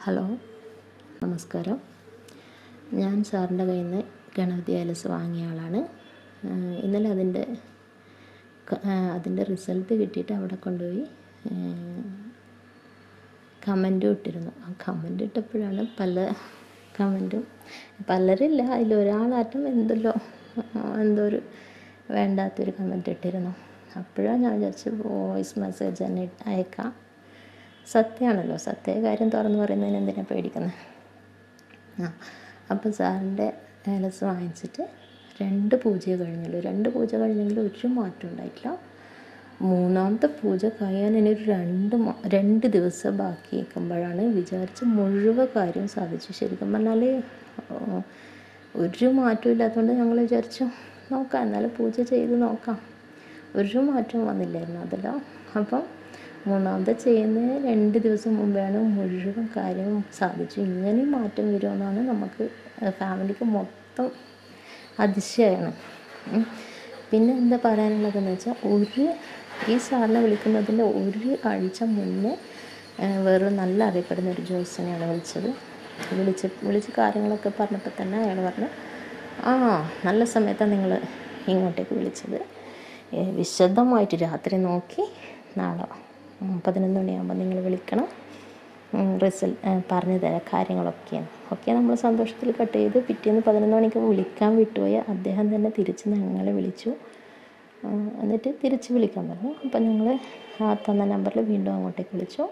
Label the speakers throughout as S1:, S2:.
S1: Hello നമസ്കാരം ഞാൻ സാറിൻ്റെ കയ്യിൽ നിന്ന് ഗണപതി ഐലസ് വാങ്ങിയ ആളാണ് ഏഹ് ഇന്നലെ അതിൻ്റെ ക- ഏഹ് അതിൻ്റെ റിസൾട്ട് കിട്ടിയിട്ട് അവിടെ കൊണ്ടുപോയി കമൻറ്റും ഇട്ടിരുന്നു ആ കമൻറ്റ് ഇട്ടപ്പോഴാണ് പല കമൻറ്റും പലരില്ല അതിലൊരാളാറ്റം എന്തല്ലോ എന്തോ ഒരു വേണ്ടാത്തൊരു കമൻറ്റ് ഇട്ടിരുന്നു അപ്പോഴാണ് ഞാൻ വിചാരിച്ചു വോയിസ് മെസ്സേജ് തന്നെ അയക്കാം സത്യമാണല്ലോ സത്യ കാര്യം തുറന്ന് പറയുന്നതിന് എന്തിനാണ് പേടിക്കുന്നത് ആ അപ്പോൾ സാറിൻ്റെ ഏലസ് വാങ്ങിച്ചിട്ട് രണ്ട് പൂജ കഴിഞ്ഞുള്ളൂ രണ്ട് പൂജ കഴിഞ്ഞെങ്കിലും ഒരു മാറ്റം ഉണ്ടായിട്ടില്ല മൂന്നാമത്തെ പൂജ കഴിയാൻ ഇനി ഒരു രണ്ട് മാ രണ്ട് ദിവസം ബാക്കി നിൽക്കുമ്പോഴാണ് വിചാരിച്ച് മുഴുവൻ കാര്യം സാധിച്ചു ശരിക്കും പറഞ്ഞാൽ ഒരു മാറ്റവും ഇല്ലാത്തതുകൊണ്ട് ഞങ്ങൾ വിചാരിച്ചു നോക്കാം എന്നാലും പൂജ ചെയ്ത് നോക്കാം ഒരു മാറ്റവും വന്നില്ലായിരുന്നു അതെല്ലാം അപ്പം മൂന്നാമത്തെ ചെയ്യുന്നതിന് രണ്ട് ദിവസം മുമ്പാണ് മുഴുവൻ കാര്യവും സാധിച്ചു ഇങ്ങനെയും മാറ്റം വരുമെന്നാണ് നമുക്ക് ഫാമിലിക്ക് മൊത്തം അതിശയമാണ് ഉം. പിന്നെ എന്താ പറയാനുള്ളതെന്ന് വെച്ചാൽ ഒരു ഈ സാറിനെ വിളിക്കുന്നതിൻ്റെ ഒരു ആഴ്ച മുന്നേ ആ, വേറൊരു നല്ല അറിയപ്പെടുന്ന ഒരു ജോത്സ്യനെയാണ് വിളിച്ചത് വിളിച്ച് വിളിച്ച് കാര്യങ്ങളൊക്കെ പറഞ്ഞപ്പോൾ തന്നെ അയാൾ പറഞ്ഞു ആ നല്ല സമയത്താണ് നിങ്ങൾ ഇങ്ങോട്ടേക്ക് വിളിച്ചത് ഏ, വിശദമായിട്ട് രാത്രി നോക്കി നാളെ ഉം, പതിനൊന്ന് മണിയാകുമ്പോൾ നിങ്ങൾ വിളിക്കണം റിസൾട്ട് പറഞ്ഞു തരാം കാര്യങ്ങളൊക്കെയാണ് ഓക്കെ നമ്മൾ സന്തോഷത്തിൽ കട്ട് ചെയ്ത് പിറ്റേന്ന് പതിനൊന്ന് മണിക്ക് വിളിക്കാൻ വിട്ടുപോയ അദ്ദേഹം തന്നെ തിരിച്ച് ഞങ്ങളെ വിളിച്ചു ആ, എന്നിട്ട് തിരിച്ച് വിളിക്കാൻ പറഞ്ഞു അപ്പം ഞങ്ങൾ ആ തന്ന നമ്പറിൽ വീണ്ടും അങ്ങോട്ടേക്ക് വിളിച്ചു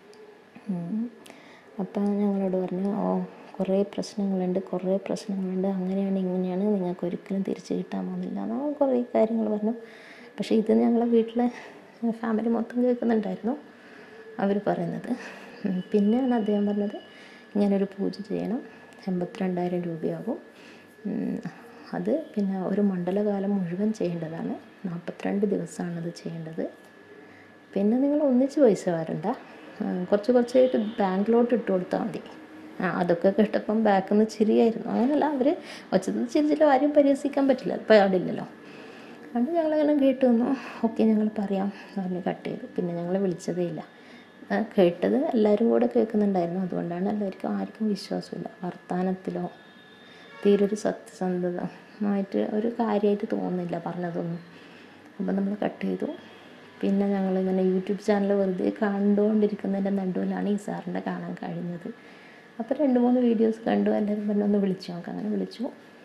S1: ഉം. അപ്പം ഞങ്ങളോട് പറഞ്ഞു ഓ കുറേ പ്രശ്നങ്ങളുണ്ട് കുറേ പ്രശ്നങ്ങളുണ്ട് അങ്ങനെയാണ് ഇങ്ങനെയാണ് നിങ്ങൾക്ക് ഒരിക്കലും തിരിച്ച് കിട്ടാൻ പോകുന്നില്ല എന്ന് കുറേ കാര്യങ്ങൾ പറഞ്ഞു പക്ഷേ ഇത് ഞങ്ങളെ വീട്ടിലെ ഫാമിലി മൊത്തം കേൾക്കുന്നുണ്ടായിരുന്നു അവർ പറയുന്നത് ഉം. പിന്നെയാണ് അദ്ദേഹം പറഞ്ഞത് ഇങ്ങനൊരു പൂജ ചെയ്യണം എൺപത്തിരണ്ടായിരം രൂപയാകും ഉം. അത് പിന്നെ ഒരു മണ്ഡലകാലം മുഴുവൻ ചെയ്യേണ്ടതാണ് നാൽപ്പത്തിരണ്ട് ദിവസമാണ് അത് ചെയ്യേണ്ടത് പിന്നെ നിങ്ങൾ ഒന്നിച്ച് പൈസ വരണ്ട ആ, കുറച്ച് കുറച്ചായിട്ട് ബാങ്കിലോട്ട് ഇട്ട് കൊടുത്താൽ മതി ആ അതൊക്കെ കേട്ടപ്പം ബാക്കിൽ നിന്ന് ചിരിയായിരുന്നു അങ്ങനെയല്ല അവർ ഒച്ചത്തിൽ ചിരിച്ചിട്ട് ആരും പരിഹസിക്കാൻ പറ്റില്ല പാടില്ലല്ലോ അതുകൊണ്ട് ഞങ്ങളെല്ലാം കേട്ട് വന്നു ഓക്കെ ഞങ്ങൾ പറയാം പറഞ്ഞ് കട്ട് ചെയ്തു പിന്നെ ഞങ്ങൾ വിളിച്ചതേ ഇല്ല ആ, കേട്ടത് എല്ലാവരും കൂടെ കേൾക്കുന്നുണ്ടായിരുന്നു അതുകൊണ്ടാണ് എല്ലാവർക്കും ആർക്കും വിശ്വാസമില്ല വർത്തമാനത്തിലോ തീരെ ഒരു സത്യസന്ധമായിട്ട് ഒരു കാര്യമായിട്ട് തോന്നുന്നില്ല പറഞ്ഞതൊന്നും അപ്പം നമ്മൾ കട്ട് ചെയ്തു പിന്നെ ഞങ്ങളിങ്ങനെ യൂട്യൂബ് ചാനൽ വെറുതെ കണ്ടുകൊണ്ടിരിക്കുന്നതിൻ്റെ നടുവിലാണ് ഈ സാറിൻ്റെ കാണാൻ കഴിഞ്ഞത് അപ്പോൾ രണ്ട് മൂന്ന് വീഡിയോസ് കണ്ടു എല്ലാവരും പറഞ്ഞു ഒന്ന് വിളിച്ചു നോക്കാം അങ്ങനെ വിളിച്ചു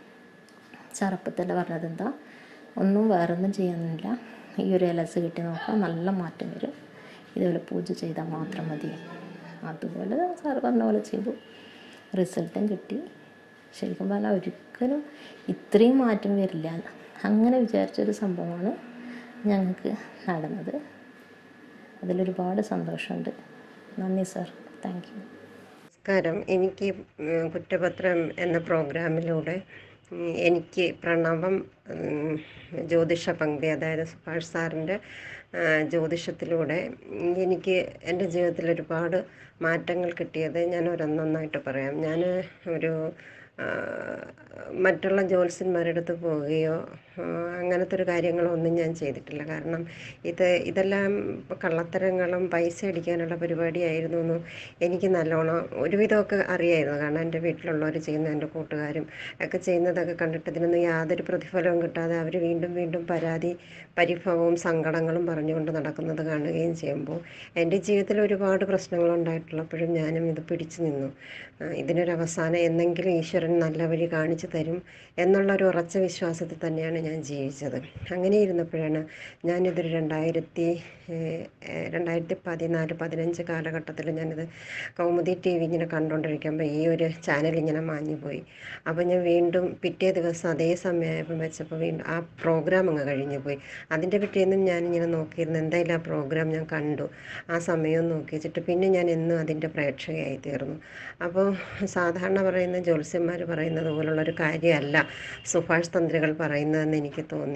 S1: സാർ അപ്പം തന്നെ പറഞ്ഞത് എന്താ ഒന്നും വേറൊന്നും ചെയ്യാനില്ല ഈ ഒരു എലസ് കിട്ടി നോക്കാം നല്ല മാറ്റം വരും ഇതുപോലെ പൂജ ചെയ്താൽ മാത്രം മതി അതുപോലെ സാർ പറഞ്ഞ പോലെ ചെയ്തു റിസൾട്ടും കിട്ടി ശരിക്കും പറഞ്ഞാൽ ഒരിക്കലും ഇത്രയും മാറ്റം വരില്ല അങ്ങനെ വിചാരിച്ചൊരു സംഭവമാണ് ഞങ്ങൾക്ക് നടന്നത് അതിലൊരുപാട് സന്തോഷമുണ്ട് നന്ദി സാർ താങ്ക് യു
S2: നമസ്കാരം എനിക്ക് ഉം, കുറ്റപത്രം എന്ന പ്രോഗ്രാമിലൂടെ ഉം, എനിക്ക് പ്രണവം ഉം, ജ്യോതിഷ പങ്ക്തി അതായത് സുഭാഷ് സാറിൻ്റെ ആ, ജ്യോതിഷത്തിലൂടെ എനിക്ക് എൻ്റെ ജീവിതത്തിൽ ഒരുപാട് മാറ്റങ്ങൾ കിട്ടിയത് ഞാൻ ഒരൊന്നൊന്നായിട്ട് പറയാം ഞാൻ ഒരു ആ, മറ്റുള്ള ജ്യോത്സ്യന്മാരുടെ അടുത്ത് പോവുകയോ ആ, അങ്ങനത്തെ ഒരു കാര്യങ്ങളൊന്നും ഞാൻ ചെയ്തിട്ടില്ല കാരണം ഇത് ഇതെല്ലാം കള്ളത്തരങ്ങളും പൈസ അടിക്കാനുള്ള പരിപാടിയായിരുന്നു എന്ന് എനിക്ക് നല്ലോണം ഒരുവിധമൊക്കെ അറിയായിരുന്നു കാരണം എൻ്റെ വീട്ടിലുള്ളവർ ചെയ്യുന്ന എൻ്റെ കൂട്ടുകാരും ഒക്കെ ചെയ്യുന്നതൊക്കെ കണ്ടിട്ട് ഇതിനൊന്നും യാതൊരു പ്രതിഫലവും കിട്ടാതെ അവർ വീണ്ടും വീണ്ടും പരാതി പരിഭവവും സങ്കടങ്ങളും പറഞ്ഞുകൊണ്ട് നടക്കുന്നത് കാണുകയും ചെയ്യുമ്പോൾ എൻ്റെ ജീവിതത്തിൽ ഒരുപാട് പ്രശ്നങ്ങളുണ്ടായിട്ടുള്ളപ്പോഴും ഞാനും ഇത് പിടിച്ചു നിന്നു ആ, ഇതിനൊരു അവസാനം എന്നെങ്കിലും ഈശ്വരൻ നല്ല വഴി കാണിച്ചു തരും എന്നുള്ള ഒരു ഉറച്ച വിശ്വാസത്തിൽ തന്നെയാണ് ഞാൻ ജീവിച്ചത് അങ്ങനെ ഇരുന്നപ്പോഴാണ് ഞാനിതൊരു രണ്ടായിരത്തി ഏഹ്, ഏഹ്, രണ്ടായിരത്തി പതിനാല് പതിനഞ്ച് കാലഘട്ടത്തിൽ ഞാനിത് കൗമുദി ടി വി ഇങ്ങനെ കണ്ടുകൊണ്ടിരിക്കുമ്പോൾ ഈ ഒരു ചാനൽ ഇങ്ങനെ മാഞ്ഞു പോയി അപ്പോൾ ഞാൻ വീണ്ടും പിറ്റേ ദിവസം അതേ സമയമായപ്പോൾ വെച്ചപ്പോൾ വീണ്ടും ആ പ്രോഗ്രാം അങ്ങ് കഴിഞ്ഞു പോയി അതിൻ്റെ പിറ്റേന്നും ഞാനിങ്ങനെ നോക്കിയിരുന്നു എന്തായാലും ആ പ്രോഗ്രാം ഞാൻ കണ്ടു ആ സമയവും നോക്കി വെച്ചിട്ട് പിന്നെ ഞാൻ എന്നും അതിൻ്റെ പ്രേക്ഷകയായി തീർന്നു അപ്പോൾ സാധാരണ പറയുന്ന ജ്യോത്സ്യന്മാർ പറയുന്നത് പോലുള്ളൊരു കാര്യമല്ല സുഭാഷ് തന്ത്രികൾ പറയുന്നതെന്ന് എനിക്ക് തോന്നി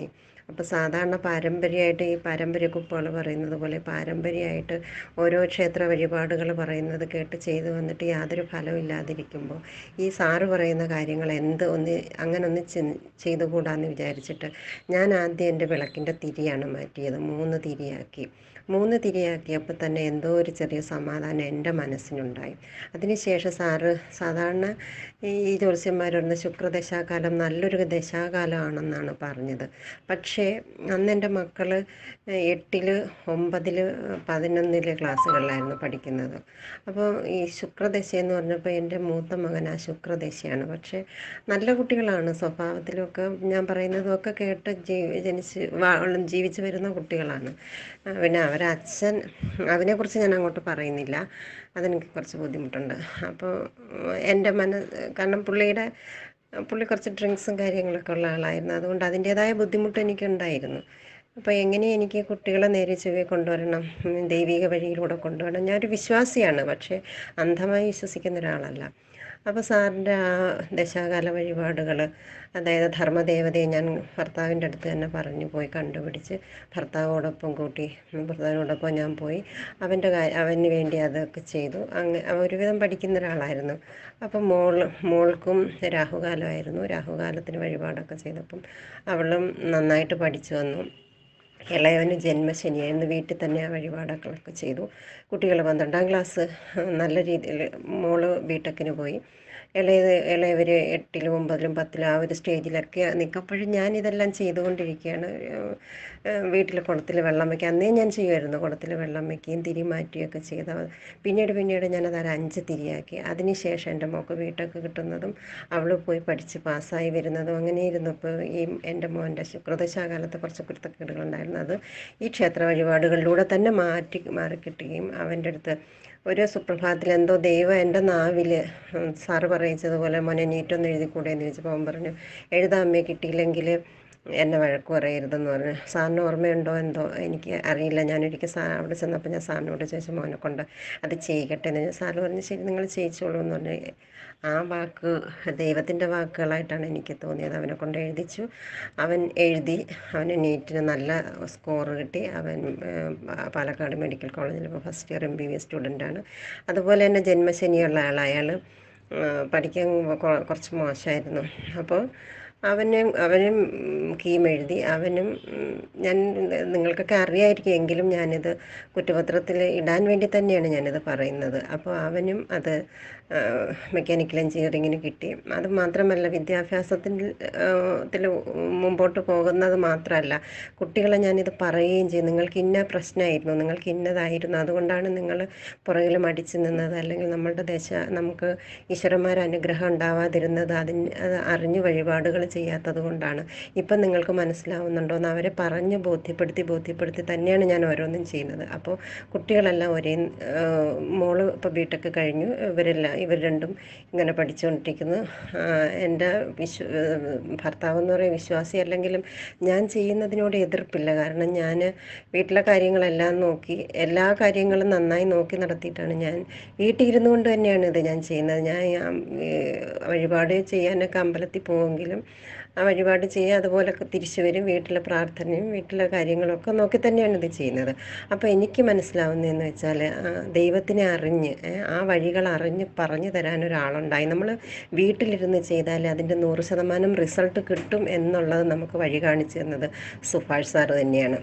S2: അപ്പോൾ സാധാരണ പാരമ്പര്യമായിട്ട് ഈ പാരമ്പര്യ കുപ്പകൾ പറയുന്നത് പോലെ പാരമ്പര്യമായിട്ട് ഓരോ ക്ഷേത്ര വഴിപാടുകൾ പറയുന്നത് കേട്ട് ചെയ്തു വന്നിട്ട് യാതൊരു ഫലവും ഇല്ലാതിരിക്കുമ്പോൾ ഈ സാറ് പറയുന്ന കാര്യങ്ങൾ എന്ത് ഒന്ന് അങ്ങനെ ഒന്ന് ചെ- ചെയ്തുകൂടാന്ന് വിചാരിച്ചിട്ട് ഞാൻ ആദ്യം എൻ്റെ വിളക്കിൻ്റെ തിരിയാണ് മാറ്റിയത് മൂന്ന് തിരിയാക്കി മൂന്ന് തിരിയാക്കിയപ്പോൾ തന്നെ എന്തോ ഒരു ചെറിയ സമാധാനം എൻ്റെ മനസ്സിനുണ്ടായി അതിനുശേഷം സാറ് സാധാരണ ഈ ജ്യോത്സ്യന്മാർ പറയുന്ന ശുക്രദശാകാലം നല്ലൊരു ദശാകാലമാണെന്നാണ് പറഞ്ഞത് പക്ഷേ അന്ന് എൻ്റെ മക്കൾ എട്ടിൽ ഒമ്പതിൽ പതിനൊന്നിൽ ക്ലാസ്സുകളിലായിരുന്നു പഠിക്കുന്നത് അപ്പോൾ ഈ ശുക്രദശ എന്ന് പറഞ്ഞപ്പോൾ എൻ്റെ മൂത്ത മകൻ ആ ശുക്രദശയാണ് പക്ഷേ നല്ല കുട്ടികളാണ് സ്വഭാവത്തിലൊക്കെ ഞാൻ പറയുന്നതൊക്കെ കേട്ട് ജീവി ജനിച്ച് വാ- ജീവിച്ച് വരുന്ന കുട്ടികളാണ് ആ, പിന്നെ അവരെ അച്ഛൻ അതിനെക്കുറിച്ച് ഞാൻ അങ്ങോട്ട് പറയുന്നില്ല അതെനിക്ക് കുറച്ച് ബുദ്ധിമുട്ടുണ്ട് അപ്പോൾ എൻ്റെ മന കാരണം പുള്ളിയുടെ പുള്ളി കുറച്ച് ഡ്രിങ്ക്സും കാര്യങ്ങളൊക്കെ ഉള്ള ആളായിരുന്നു അതുകൊണ്ട് അതിൻ്റേതായ ബുദ്ധിമുട്ട് എനിക്കുണ്ടായിരുന്നു അപ്പോൾ എങ്ങനെ എനിക്ക് കുട്ടികളെ നേരെ ചൊവ്വേ കൊണ്ടുവരണം ഉം, ദൈവിക വഴിയിലൂടെ കൊണ്ടുവരണം ഞാനൊരു വിശ്വാസിയാണ് പക്ഷേ അന്ധമായി വിശ്വസിക്കുന്ന ഒരാളല്ല അപ്പോൾ സാറിൻ്റെ ആ ദശാകാല വഴിപാടുകൾ അതായത് ധർമ്മദേവതയെ ഞാൻ ഭർത്താവിൻ്റെ അടുത്ത് തന്നെ പറഞ്ഞു പോയി കണ്ടുപിടിച്ച് ഭർത്താവോടൊപ്പം കൂട്ടി ഭർത്താവിനോടൊപ്പം ഞാൻ പോയി അവൻ്റെ കാ അവന് വേണ്ടി അതൊക്കെ ചെയ്തു അങ്ങ് അവൻ ഒരുവിധം പഠിക്കുന്ന ഒരാളായിരുന്നു അപ്പം മോൾ മോൾക്കും രാഹുകാലമായിരുന്നു രാഹുകാലത്തിന് വഴിപാടൊക്കെ ചെയ്തപ്പം അവളും നന്നായിട്ട് പഠിച്ചു വന്നു ഇളയവന് ജന്മശനിയായിരുന്നു വീട്ടിൽ തന്നെ ആ വഴിപാടുകളൊക്കെ ചെയ്തു കുട്ടികൾ പന്ത്രണ്ടാം ക്ലാസ് നല്ല രീതിയിൽ മോള് ബിടെക്കിന് പോയി ഇളയത് ഇളയവർ എട്ടിലും ഒമ്പതിലും പത്തിലും ആ ഒരു സ്റ്റേജിലൊക്കെ നിൽക്കുമ്പോഴും ഞാനിതെല്ലാം ചെയ്തുകൊണ്ടിരിക്കുകയാണ് വീട്ടിൽ കുളത്തിൽ വെള്ളം വയ്ക്കുക അന്നേ ഞാൻ ചെയ്യുമായിരുന്നു കുളത്തിൽ വെള്ളം വയ്ക്കുകയും തിരി മാറ്റുകയൊക്കെ ചെയ്ത പിന്നീട് പിന്നീട് ഞാനത് ഒരു അഞ്ച് തിരിയാക്കി അതിനുശേഷം എൻ്റെ മോൾക്ക് വീട്ടൊക്കെ കിട്ടുന്നതും അവൾ പോയി പഠിച്ച് പാസ്സായി വരുന്നതും അങ്ങനെ ഇരുന്നപ്പോൾ ഈ എൻ്റെ മോൻ്റെ ശുക്രദശാകാലത്ത് കുറച്ച് കുരുത്തക്കേടുകളുണ്ടായിരുന്നു അത് ഈ ക്ഷേത്ര വഴിപാടുകളിലൂടെ തന്നെ മാറ്റി മാറിക്കിട്ടുകയും അവൻ്റെ അടുത്ത് ഒരു സുപ്രഭാതത്തിൽ എന്തോ ദൈവം എൻ്റെ നാവിൽ സാറ് പറയിച്ചതുപോലെ മോനെ നീറ്റൊന്ന് എഴുതിക്കൂടെ എന്ന് ചോദിച്ചപ്പോൾ അവൻ പറഞ്ഞു എഴുതാൻ അമ്മയെ കിട്ടിയില്ലെങ്കിൽ എന്നെ വഴക്ക് പറയരുതെന്ന് പറഞ്ഞു സാറിന് ഓർമ്മയുണ്ടോ എന്തോ എനിക്ക് അറിയില്ല ഞാനൊരിക്കൽ സാ അവിടെ ചെന്നപ്പോൾ ഞാൻ സാറിനോട് ചോദിച്ചു മോനെ കൊണ്ട് അത് ചെയ്യിക്കട്ടെ എന്ന് ചോദിച്ചു സാറ് പറഞ്ഞു ശരി നിങ്ങൾ ചെയ്യിച്ചോളൂ എന്ന് പറഞ്ഞു ആ വാക്ക് ദൈവത്തിൻ്റെ വാക്കുകളായിട്ടാണ് എനിക്ക് തോന്നിയത് അവനെ കൊണ്ട് എഴുതിച്ചു അവൻ എഴുതി അവന് നീറ്റിന് നല്ല സ്കോർ കിട്ടി അവൻ ഏഹ്, പാ- പാലക്കാട് മെഡിക്കൽ കോളേജിൽ ഇപ്പോൾ first year M B B S സ്റ്റുഡൻ്റാണ് അതുപോലെ തന്നെ ജന്മശനിയുള്ള ആൾ അയാൾ പഠിക്കാൻ കൊ- കുറച്ച് മോശമായിരുന്നു അപ്പോൾ അവനും അവനും ഉം, കീം എഴുതി അവനും ഉം, ഞാൻ നിങ്ങൾക്കൊക്കെ അറിയായിരിക്കും എങ്കിലും ഞാനിത് കുറ്റപത്രത്തിൽ ഇടാൻ വേണ്ടി തന്നെയാണ് ഞാനിത് പറയുന്നത് അപ്പോൾ അവനും അത് മെക്കാനിക്കൽ എഞ്ചിനീയറിങ്ങിന് കിട്ടി അത് മാത്രമല്ല വിദ്യാഭ്യാസത്തിൽ ത്തിൽ മുമ്പോട്ട് പോകുന്നത് മാത്രമല്ല കുട്ടികളെ ഞാനിത് പറയുകയും ചെയ്യും നിങ്ങൾക്ക് ഇന്ന പ്രശ്നമായിരുന്നു നിങ്ങൾക്ക് ഇന്നതായിരുന്നു അതുകൊണ്ടാണ് നിങ്ങൾ പുറകിൽ മടിച്ചു നിന്നത് അല്ലെങ്കിൽ നമ്മളുടെ ദശ നമുക്ക് ഈശ്വരന്മാർ അനുഗ്രഹം ഉണ്ടാവാതിരുന്നത് അതിന് അത് അറിഞ്ഞ് വഴിപാടുകൾ ചെയ്യാത്തത് കൊണ്ടാണ് ഇപ്പം നിങ്ങൾക്ക് മനസ്സിലാവുന്നുണ്ടോ എന്ന് അവരെ പറഞ്ഞ് ബോധ്യപ്പെടുത്തി ബോധ്യപ്പെടുത്തി തന്നെയാണ് ഞാൻ ഓരോന്നും ചെയ്യുന്നത് അപ്പോൾ കുട്ടികളെല്ലാം ഒരേ ആ, മോള് ഇപ്പോൾ ബിടെക്ക് കഴിഞ്ഞു ഇവരെല്ലാം ഇവർ രണ്ടും ഇങ്ങനെ പഠിച്ചുകൊണ്ടിരിക്കുന്നു ആ, എൻ്റെ വിശ്വ ഭർത്താവ് എന്ന് പറയുന്ന വിശ്വാസി അല്ലെങ്കിലും ഞാൻ ചെയ്യുന്നതിനോട് എതിർപ്പില്ല കാരണം ഞാൻ വീട്ടിലെ കാര്യങ്ങളെല്ലാം നോക്കി എല്ലാ കാര്യങ്ങളും നന്നായി നോക്കി നടത്തിയിട്ടാണ് ഞാൻ വീട്ടിലിരുന്നു കൊണ്ട് തന്നെയാണ് ഇത് ഞാൻ ചെയ്യുന്നത് ഞാൻ ആ, ഈ വഴിപാട് ചെയ്യാനൊക്കെ അമ്പലത്തിൽ പോവുമെങ്കിലും ആ വഴിപാട് ചെയ്യുക അതുപോലൊക്കെ തിരിച്ചു വരും വീട്ടിലെ പ്രാർത്ഥനയും വീട്ടിലെ കാര്യങ്ങളൊക്കെ നോക്കി തന്നെയാണ് ഇത് ചെയ്യുന്നത് അപ്പോൾ എനിക്ക് മനസ്സിലാവുന്നതെന്ന് വെച്ചാൽ ആ, ദൈവത്തിനെ അറിഞ്ഞ് ഏ, ആ വഴികൾ അറിഞ്ഞ് പറഞ്ഞു തരാൻ ഒരാളുണ്ടായി നമ്മൾ വീട്ടിലിരുന്ന് ചെയ്താൽ അതിൻ്റെ നൂറ് ശതമാനം റിസൾട്ട് കിട്ടും എന്നുള്ളത് നമുക്ക് വഴി കാണിച്ചു തന്നത് സുഭാഷ് സാറ് തന്നെയാണ്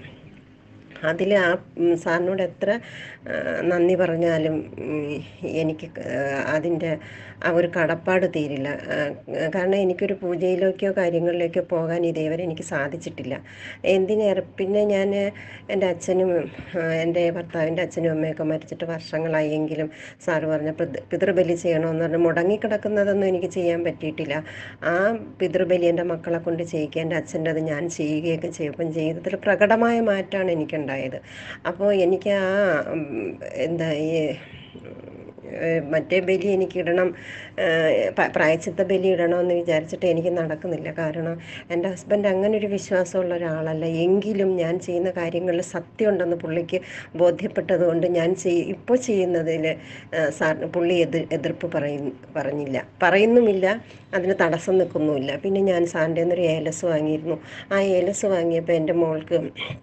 S2: അതിൽ ആ ഉം, സാറിനോട് എത്ര ആ, നന്ദി പറഞ്ഞാലും ഉം, എനിക്ക് അതിൻ്റെ ആ ഒരു കടപ്പാട് തീരില്ല ആ, കാരണം എനിക്കൊരു പൂജയിലേക്കോ കാര്യങ്ങളിലേക്കോ പോകാൻ ഇതേവരെ എനിക്ക് സാധിച്ചിട്ടില്ല എന്തിനേറെ പിന്നെ ഞാൻ എൻ്റെ അച്ഛനും ആ, എൻ്റെ ഭർത്താവിൻ്റെ അച്ഛനും അമ്മയൊക്കെ മരിച്ചിട്ട് വർഷങ്ങളായെങ്കിലും സാറ് പറഞ്ഞ പിതൃ- പിതൃബലി ചെയ്യണമെന്ന് പറഞ്ഞ് മുടങ്ങിക്കിടക്കുന്നതൊന്നും എനിക്ക് ചെയ്യാൻ പറ്റിയിട്ടില്ല ആ പിതൃബലി എൻ്റെ മക്കളെ കൊണ്ട് ചെയ്യിക്കുക എൻ്റെ അച്ഛൻ്റെ അത് ഞാൻ ചെയ്യുകയൊക്കെ ചെയ്യും അപ്പം ജീവിതത്തിൽ പ്രകടമായ മാറ്റമാണ് എനിക്കുണ്ടായത് അപ്പോൾ എനിക്ക് ആ ഉം, എന്താ ഈ ഏഹ് മറ്റേ ബലി എനിക്ക് ഇടണം ഏഹ് പ- പ്രായച്ചിത്ത ബലി ഇടണമെന്ന് വിചാരിച്ചിട്ട് എനിക്ക് നടക്കുന്നില്ല കാരണം എൻ്റെ ഹസ്ബൻഡ് അങ്ങനെ ഒരു വിശ്വാസമുള്ള ഒരാളല്ല എങ്കിലും ഞാൻ ചെയ്യുന്ന കാര്യങ്ങളിൽ സത്യമുണ്ടെന്ന് പുള്ളിക്ക് ബോധ്യപ്പെട്ടതുകൊണ്ട് ഞാൻ ചെയ് ഇപ്പോൾ ചെയ്യുന്നതിൽ സാർ പുള്ളി എതിർ എതിർപ്പ് പറയും പറഞ്ഞില്ല പറയുന്നുമില്ല അതിന് തടസ്സം നിൽക്കുന്നുമില്ല പിന്നെ ഞാൻ സാറിൻ്റെ ഒരു ഏലസ് വാങ്ങിയിരുന്നു ആ ഏലസ് വാങ്ങിയപ്പോൾ എൻ്റെ മോൾക്ക്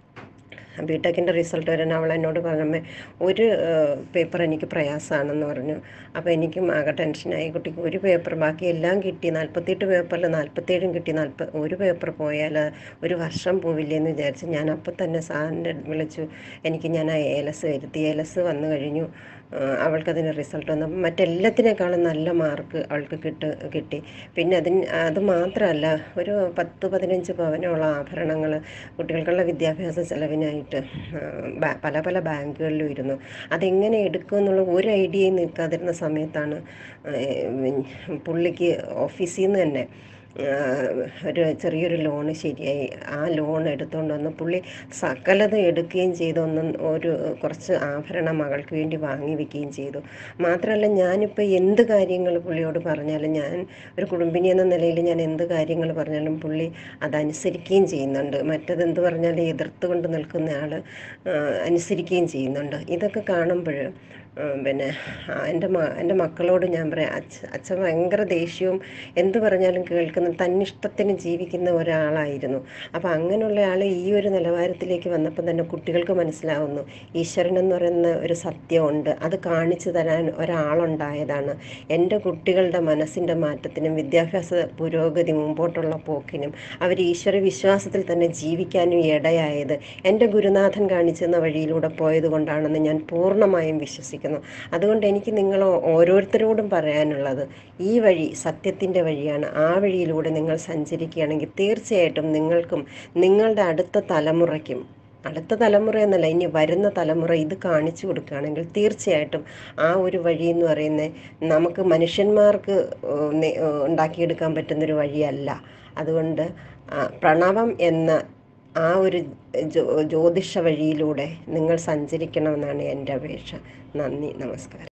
S2: ബിടെക്കിൻ്റെ റിസൾട്ട് വരാൻ അവൾ എന്നോട് പറഞ്ഞമ്മേ ഒരു പേപ്പർ എനിക്ക് പ്രയാസമാണെന്ന് പറഞ്ഞു അപ്പോൾ എനിക്കും ആകെ ടെൻഷനായി കുട്ടിക്ക് ഒരു പേപ്പർ ബാക്കി എല്ലാം കിട്ടി നാൽപ്പത്തെട്ട് പേപ്പറിൽ നാൽപ്പത്തേഴും കിട്ടി നാൽപ്പ ഒരു പേപ്പർ പോയാൽ ഒരു വർഷം പോവില്ലേ എന്ന് വിചാരിച്ച് ഞാൻ അപ്പോൾ തന്നെ സാറിൻ്റെ വിളിച്ചു എനിക്ക് ഞാൻ ആ ഏലസ് വരുത്തി ഏലസ് വന്നു കഴിഞ്ഞു ആ, അവൾക്കതിന് റിസൾട്ട് വന്നു അപ്പം മറ്റെല്ലാത്തിനേക്കാളും നല്ല മാർക്ക് അവൾക്ക് കിട്ട് കിട്ടി പിന്നെ അതിന് അത് മാത്രമല്ല ഒരു പത്ത് പതിനഞ്ച് പവനുള്ള ആഭരണങ്ങൾ കുട്ടികൾക്കുള്ള വിദ്യാഭ്യാസ ചെലവിനായിട്ട് ആ, ബാ- പല പല ബാങ്കുകളിലും ഇരുന്നു അതെങ്ങനെ എടുക്കും എന്നുള്ള ഒരു ഐഡിയയും നിൽക്കാതിരുന്ന സമയത്താണ് ആ, പുള്ളിക്ക് ഓഫീസിൽ നിന്ന് തന്നെ ആ, ഒരു ചെറിയൊരു ലോണ് ശരിയായി ആ ലോൺ എടുത്തുകൊണ്ട് വന്ന് പുള്ളി സകലത് എടുക്കുകയും ചെയ്തു ഒന്ന് ഒരു കുറച്ച് ആഭരണം മകൾക്ക് വേണ്ടി വാങ്ങി വെക്കുകയും ചെയ്തു മാത്രമല്ല ഞാനിപ്പോൾ എന്ത് കാര്യങ്ങൾ പുള്ളിയോട് പറഞ്ഞാലും ഞാൻ ഒരു കുടുംബിനി എന്ന നിലയിൽ ഞാൻ എന്ത് കാര്യങ്ങൾ പറഞ്ഞാലും പുള്ളി അതനുസരിക്കുകയും ചെയ്യുന്നുണ്ട് മറ്റത് എന്ത് പറഞ്ഞാലും എതിർത്തുകൊണ്ട് നിൽക്കുന്ന ആൾ അനുസരിക്കുകയും ചെയ്യുന്നുണ്ട് ഇതൊക്കെ കാണുമ്പോൾ പിന്നെ ആ, എൻ്റെ മ എൻ്റെ മക്കളോട് ഞാൻ പറയാം അച്ഛ അച്ഛൻ ഭയങ്കര ദേഷ്യവും എന്ത് പറഞ്ഞാലും കേൾക്കുന്ന തന്നിഷ്ടത്തിന് ജീവിക്കുന്ന ഒരാളായിരുന്നു അപ്പോൾ അങ്ങനെയുള്ള ആൾ ഈ ഒരു നിലവാരത്തിലേക്ക് വന്നപ്പോൾ തന്നെ കുട്ടികൾക്ക് മനസ്സിലാവുന്നു ഈശ്വരൻ എന്ന് പറയുന്ന ഒരു സത്യമുണ്ട് അത് കാണിച്ചു തരാൻ ഒരാളുണ്ടായതാണ് എൻ്റെ കുട്ടികളുടെ മനസ്സിൻ്റെ മാറ്റത്തിനും വിദ്യാഭ്യാസ പുരോഗതി മുമ്പോട്ടുള്ള പോക്കിനും അവർ ഈശ്വര വിശ്വാസത്തിൽ തന്നെ ജീവിക്കാനും ഇടയായത് എൻ്റെ ഗുരുനാഥൻ കാണിച്ചെന്ന വഴിയിലൂടെ പോയത് കൊണ്ടാണെന്ന് ഞാൻ പൂർണ്ണമായും വിശ്വസിക്കുന്നു അതുകൊണ്ട് എനിക്ക് നിങ്ങൾ ഓരോരുത്തരോടും പറയാനുള്ളത് ഈ വഴി സത്യത്തിൻ്റെ വഴിയാണ് ആ വഴിയിലൂടെ നിങ്ങൾ സഞ്ചരിക്കുകയാണെങ്കിൽ തീർച്ചയായിട്ടും നിങ്ങൾക്കും നിങ്ങളുടെ അടുത്ത തലമുറയ്ക്കും അടുത്ത തലമുറ എന്നല്ല ഇനി വരുന്ന തലമുറ ഇത് കാണിച്ചു കൊടുക്കുകയാണെങ്കിൽ തീർച്ചയായിട്ടും ആ ഒരു വഴി എന്ന് പറയുന്നത് നമുക്ക് മനുഷ്യന്മാർക്ക് ഏഹ്, നെ- ഏഹ്, ഉണ്ടാക്കിയെടുക്കാൻ പറ്റുന്നൊരു വഴിയല്ല അതുകൊണ്ട് ആ, പ്രണവം എന്ന ആ ഒരു ജ്യോ ജ്യോതിഷ വഴിയിലൂടെ നിങ്ങൾ സഞ്ചരിക്കണമെന്നാണ് എൻ്റെ അപേക്ഷ നന്ദി നമസ്കാരം